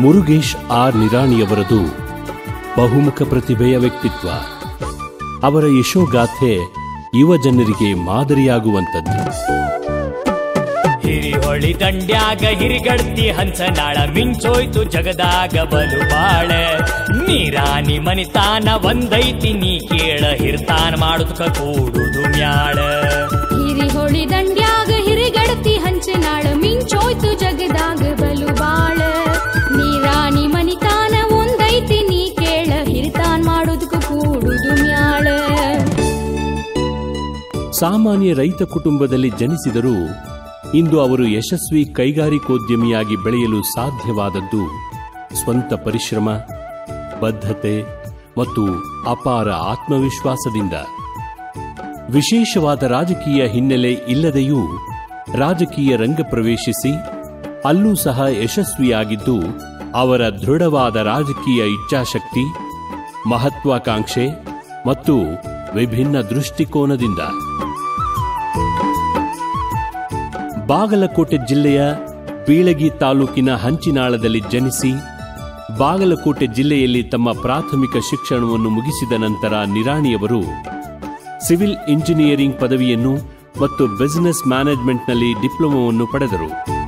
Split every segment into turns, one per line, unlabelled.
Murugesh R ನಿರಾಣಿಯವರದು ಬಹುಮುಖ ಪ್ರತಿಭೆಯ ವ್ಯಕ್ತಿತ್ವ ಅವರ ಯಶೋಗಾಥೆ ಯುವ ಜನರಿಗೆ ಮಾದರಿಯಾಗುವಂಥದ್ದು
ಹಿರಿಹೊಳಿ ದಂಡ್ಯಾಗ ಹಿರಿಗಡ್ತಿ ಹಂಸನಾಳ ಮಿಂಚೋಯ್ತು ಜಗದಾಗ ಬಲು ಬಾಳ ನೀರಾನಿ ಮನಿತಾನ ಒಂದೈತಿ ನೀ ಕೇಳ ಹಿರ್ತಾನ ಮಾಡುತ್ತ ಕೂಡುದು ಮ್ಯಾಳ
ಹಿರಿಹೊಳಿ ದಂಡ್ಯಾಗ ಹಿರಿಗಡತಿ ಹಂಚನಾಳ ಮಿಂಚೋಯ್ತು ಜಗದಾಗ ಬಲು ಬಾಳ ನೀರಾಣಿ ಮನಿತಾನ ಒಂದೈತಿ ನೀ ಕೇಳ ಹಿರಿತಾನ್ ಮಾಡೋದಕ್ಕ ಕೂಡುದು ಮ್ಯಾಳ
ಸಾಮಾನ್ಯ ರೈತ ಕುಟುಂಬದಲ್ಲಿ ಜನಿಸಿದರೂ ಇಂದು ಅವರು ಯಶಸ್ವಿ ಕೈಗಾರಿಕೋದ್ಯಮಿಯಾಗಿ ಬೆಳೆಯಲು ಸಾಧ್ಯವಾದದ್ದು ಸ್ವಂತ ಪರಿಶ್ರಮ ಬದ್ಧತೆ ಮತ್ತು ಅಪಾರ ಆತ್ಮವಿಶ್ವಾಸದಿಂದ ವಿಶೇಷವಾದ ರಾಜಕೀಯ ಹಿನ್ನೆಲೆ ಇಲ್ಲದೆಯೂ ರಾಜಕೀಯ ರಂಗ ಪ್ರವೇಶಿಸಿ ಅಲ್ಲೂ ಸಹ ಯಶಸ್ವಿಯಾಗಿದ್ದು ಅವರ ದೃಢವಾದ ರಾಜಕೀಯ ಇಚ್ಛಾಶಕ್ತಿ ಮಹತ್ವಾಕಾಂಕ್ಷೆ ಮತ್ತು ವಿಭಿನ್ನ ದೃಷ್ಟಿಕೋನದಿಂದ ಬಾಗಲಕೋಟೆ ಜಿಲ್ಲೆಯ ಬೀಳಗಿ ತಾಲೂಕಿನ ಹಂಚಿನಾಳದಲ್ಲಿ ಜನಿಸಿ ಬಾಗಲಕೋಟೆ ಜಿಲ್ಲೆಯಲ್ಲಿ ತಮ್ಮ ಪ್ರಾಥಮಿಕ ಶಿಕ್ಷಣವನ್ನು ಮುಗಿಸಿದ ನಂತರ ನಿರಾಣಿಯವರು ಸಿವಿಲ್ ಇಂಜಿನಿಯರಿಂಗ್ ಪದವಿಯನ್ನು ಮತ್ತು ಬಿಸಿನೆಸ್ ಮ್ಯಾನೇಜ್ಮೆಂಟ್ನಲ್ಲಿ ಡಿಪ್ಲೊಮೊವನ್ನು ಪಡೆದರು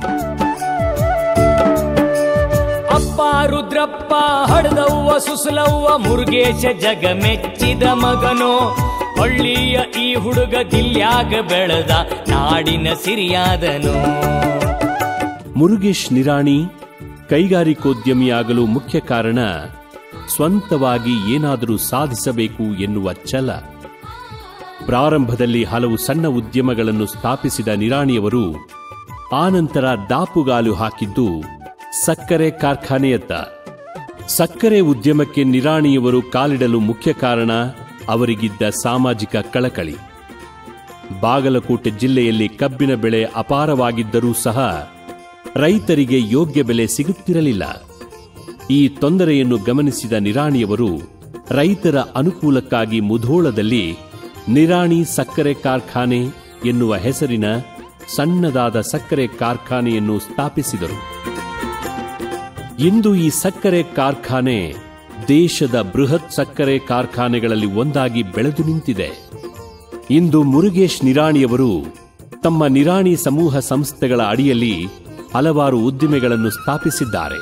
ಅಪ್ಪ ರುದ್ರಪ್ಪ ಹಡದವ್ವ ಸುಸಲವ್ವ ಮುರುಗೇಶ ಜಗ ಮೆಚ್ಚಿದ ಮಗನೋ ಹಳ್ಳಿಯ ಈ ಹುಡುಗ ದಿಲ್ಯಾಗ ಬೆಳೆದ ನಾಡಿನ ಸಿರಿಯಾದನು
ಮುರುಗೇಶ್ ನಿರಾಣಿ ಕೈಗಾರಿಕೋದ್ಯಮಿಯಾಗಲು ಮುಖ್ಯ ಕಾರಣ ಸ್ವಂತವಾಗಿ ಏನಾದರೂ ಸಾಧಿಸಬೇಕು ಎನ್ನುವ ಛಲ ಪ್ರಾರಂಭದಲ್ಲಿ ಹಲವು ಸಣ್ಣ ಉದ್ಯಮಗಳನ್ನು ಸ್ಥಾಪಿಸಿದ ನಿರಾಣಿಯವರು ಆನಂತರ ದಾಪುಗಾಲು ಹಾಕಿದ್ದು ಸಕ್ಕರೆ ಕಾರ್ಖಾನೆಯತ್ತ ಸಕ್ಕರೆ ಉದ್ಯಮಕ್ಕೆ ನಿರಾಣಿಯವರು ಕಾಲಿಡಲು ಮುಖ್ಯ ಕಾರಣ ಅವರಿಗಿದ್ದ ಸಾಮಾಜಿಕ ಕಳಕಳಿ ಬಾಗಲಕೋಟೆ ಜಿಲ್ಲೆಯಲ್ಲಿ ಕಬ್ಬಿನ ಬೆಳೆ ಅಪಾರವಾಗಿದ್ದರೂ ಸಹ ರೈತರಿಗೆ ಯೋಗ್ಯ ಬೆಲೆ ಸಿಗುತ್ತಿರಲಿಲ್ಲ ಈ ತೊಂದರೆಯನ್ನು ಗಮನಿಸಿದ ನಿರಾಣಿಯವರು ರೈತರ ಅನುಕೂಲಕ್ಕಾಗಿ ಮುಧೋಳದಲ್ಲಿ ನಿರಾಣಿ ಸಕ್ಕರೆ ಕಾರ್ಖಾನೆ ಎನ್ನುವ ಹೆಸರಿನ ಸಣ್ಣದಾದ ಸಕ್ಕರೆ ಕಾರ್ಖಾನೆಯನ್ನು ಸ್ಥಾಪಿಸಿದರು ಇಂದು ಈ ಸಕ್ಕರೆ ಕಾರ್ಖಾನೆ ದೇಶದ ಬೃಹತ್ ಸಕ್ಕರೆ ಕಾರ್ಖಾನೆಗಳಲ್ಲಿ ಒಂದಾಗಿ ಬೆಳೆದು ನಿಂತಿದೆ ಇಂದು ಮುರುಗೇಶ್ ನಿರಾಣಿಯವರು ತಮ್ಮ ನಿರಾಣಿ ಸಮೂಹ ಸಂಸ್ಥೆಗಳ ಅಡಿಯಲ್ಲಿ ಹಲವಾರು ಉದ್ದಿಮೆಗಳನ್ನು ಸ್ಥಾಪಿಸಿದ್ದಾರೆ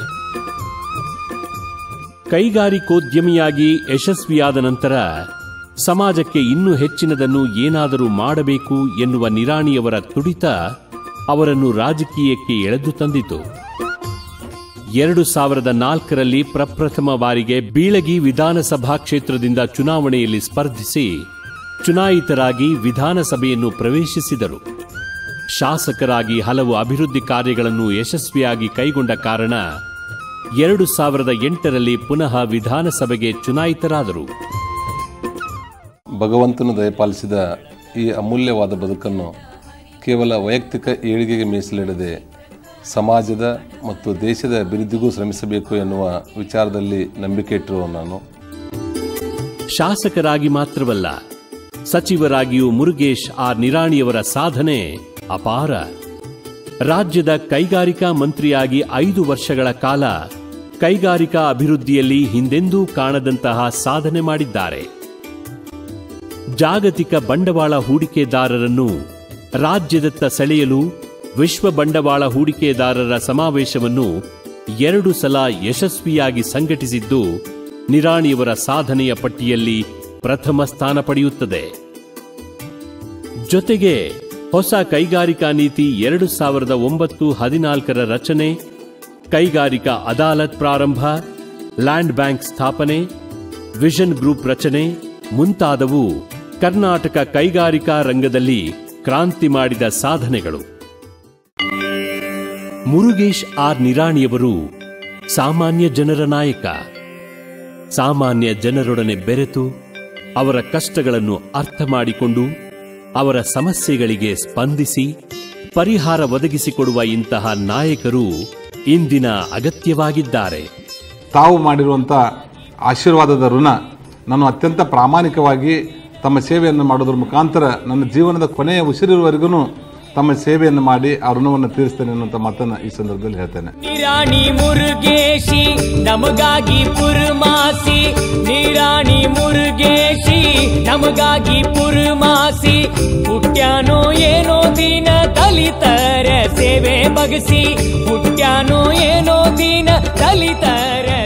ಕೈಗಾರಿಕೋದ್ಯಮಿಯಾಗಿ ಯಶಸ್ವಿಯಾದ ನಂತರ ಸಮಾಜಕ್ಕೆ ಇನ್ನೂ ಹೆಚ್ಚಿನದನ್ನು ಏನಾದರೂ ಮಾಡಬೇಕು ಎನ್ನುವ ನಿರಾಣಿಯವರ ತುಡಿತ ಅವರನ್ನು ರಾಜಕೀಯಕ್ಕೆ ಎಳೆದು ತಂದಿತು ಎರಡು ಸಾವಿರದ ನಾಲ್ಕರಲ್ಲಿ ಪ್ರಪ್ರಥಮ ಬಾರಿಗೆ ಬೀಳಗಿ ವಿಧಾನಸಭಾ ಕ್ಷೇತ್ರದಿಂದ ಚುನಾವಣೆಯಲ್ಲಿ ಸ್ಪರ್ಧಿಸಿ ಚುನಾಯಿತರಾಗಿ ವಿಧಾನಸಭೆಯನ್ನು ಪ್ರವೇಶಿಸಿದರು ಶಾಸಕರಾಗಿ ಹಲವು ಅಭಿವೃದ್ಧಿ ಕಾರ್ಯಗಳನ್ನು ಯಶಸ್ವಿಯಾಗಿ ಕೈಗೊಂಡ ಕಾರಣ ಎರಡು ಸಾವಿರದ ಎಂಟರಲ್ಲಿ ಪುನಃ ವಿಧಾನಸಭೆಗೆ ಚುನಾಯಿತರಾದರು
ಭಗವಂತನು ದಯಪಾಲಿಸಿದ ಈ ಅಮೂಲ್ಯವಾದ ಬದುಕನ್ನು ಕೇವಲ ವೈಯಕ್ತಿಕ ಏಳಿಗೆಗೆ ಮೀಸಲಿಡದೆ ಸಮಾಜದ ಮತ್ತು ದೇಶದ ಅಭಿವೃದ್ಧಿಗೂ ಶ್ರಮಿಸಬೇಕು ಎನ್ನುವ ವಿಚಾರದಲ್ಲಿ ನಂಬಿಕೆ ಇಟ್ಟಿರುವ ನಾನು
ಶಾಸಕರಾಗಿ ಮಾತ್ರವಲ್ಲ ಸಚಿವರಾಗಿಯೂ ಮುರುಗೇಶ್ ಆರ್ ನಿರಾಣಿಯವರ ಸಾಧನೆ ಅಪಾರ ರಾಜ್ಯದ ಕೈಗಾರಿಕಾ ಮಂತ್ರಿಯಾಗಿ ಐದು ವರ್ಷಗಳ ಕಾಲ ಕೈಗಾರಿಕಾ ಅಭಿವೃದ್ಧಿಯಲ್ಲಿ ಹಿಂದೆಂದೂ ಕಾಣದಂತಹ ಸಾಧನೆ ಮಾಡಿದ್ದಾರೆ ಜಾಗತಿಕ ಬಂಡವಾಳ ಹೂಡಿಕೆದಾರರನ್ನು ರಾಜ್ಯದತ್ತ ಸೆಳೆಯಲು ವಿಶ್ವ ಬಂಡವಾಳ ಹೂಡಿಕೆದಾರರ ಸಮಾವೇಶವನ್ನು ಎರಡು ಸಲ ಯಶಸ್ವಿಯಾಗಿ ಸಂಘಟಿಸಿದ್ದು ನಿರಾಣಿಯವರ ಸಾಧನೆಯ ಪಟ್ಟಿಯಲ್ಲಿ ಪ್ರಥಮ ಸ್ಥಾನ ಪಡೆಯುತ್ತದೆ ಜೊತೆಗೆ ಹೊಸ ಕೈಗಾರಿಕಾ ನೀತಿ ಎರಡು ಸಾವಿರದ ಒಂಬತ್ತು ಹದಿನಾಲ್ಕರ ರಚನೆ ಕೈಗಾರಿಕಾ ಅದಾಲತ್ ಪ್ರಾರಂಭ ಲ್ಯಾಂಡ್ ಬ್ಯಾಂಕ್ ಸ್ಥಾಪನೆ ವಿಷನ್ ಗ್ರೂಪ್ ರಚನೆ ಮುಂತಾದವು ಕರ್ನಾಟಕ ಕೈಗಾರಿಕಾ ರಂಗದಲ್ಲಿ ಕ್ರಾಂತಿ ಮಾಡಿದ ಸಾಧನೆಗಳು ಮುರುಗೇಶ್ ಆರ್ ನಿರಾಣಿಯವರು ಸಾಮಾನ್ಯ ಜನರ ನಾಯಕ ಸಾಮಾನ್ಯ ಜನರೊಡನೆ ಬೆರೆತು ಅವರ ಕಷ್ಟಗಳನ್ನು ಅರ್ಥ ಮಾಡಿಕೊಂಡು ಅವರ ಸಮಸ್ಯೆಗಳಿಗೆ ಸ್ಪಂದಿಸಿ ಪರಿಹಾರ ಒದಗಿಸಿಕೊಡುವ ಇಂತಹ ನಾಯಕರು ಇಂದಿನ ಅಗತ್ಯವಾಗಿದ್ದಾರೆ
ತಾವು ಮಾಡಿರುವಂಥ ಆಶೀರ್ವಾದದ ಋಣ ನಾನು ಅತ್ಯಂತ ಪ್ರಾಮಾಣಿಕವಾಗಿ ತಮ್ಮ ಸೇವೆಯನ್ನು ಮಾಡೋದ್ರ ಮುಖಾಂತರ ನನ್ನ ಜೀವನದ ಕೊನೆಯ ಉಸಿರಿರುವವರೆಗೂ ತಮ್ಮ ಸೇವೆಯನ್ನು ಮಾಡಿ ಆ ಋಣವನ್ನು ತೀರಿಸ್ತೇನೆ ಅನ್ನುವಂಥ ಮಾತನ್ನು ಈ ಸಂದರ್ಭದಲ್ಲಿ ಹೇಳ್ತೇನೆ
ನಿರಾಣಿ ಮುರುಗೇಶಿ ನಮಗಾಗಿ ಪುರ್ಮಾಸಿ ನೀರಾಣಿ ಮುರುಗೇಶಿ ನಮಗಾಗಿ ಪುರ್ಮಾಸಿ ಹುಟ್ಟ್ಯಾನೋ ಏನೋ ದಿನ ದಲಿತರ ಸೇವೆ ಬಗಸಿ ಹುಟ್ಟ್ಯಾನೋ ಏನೋ ದಿನ ದಲಿತರ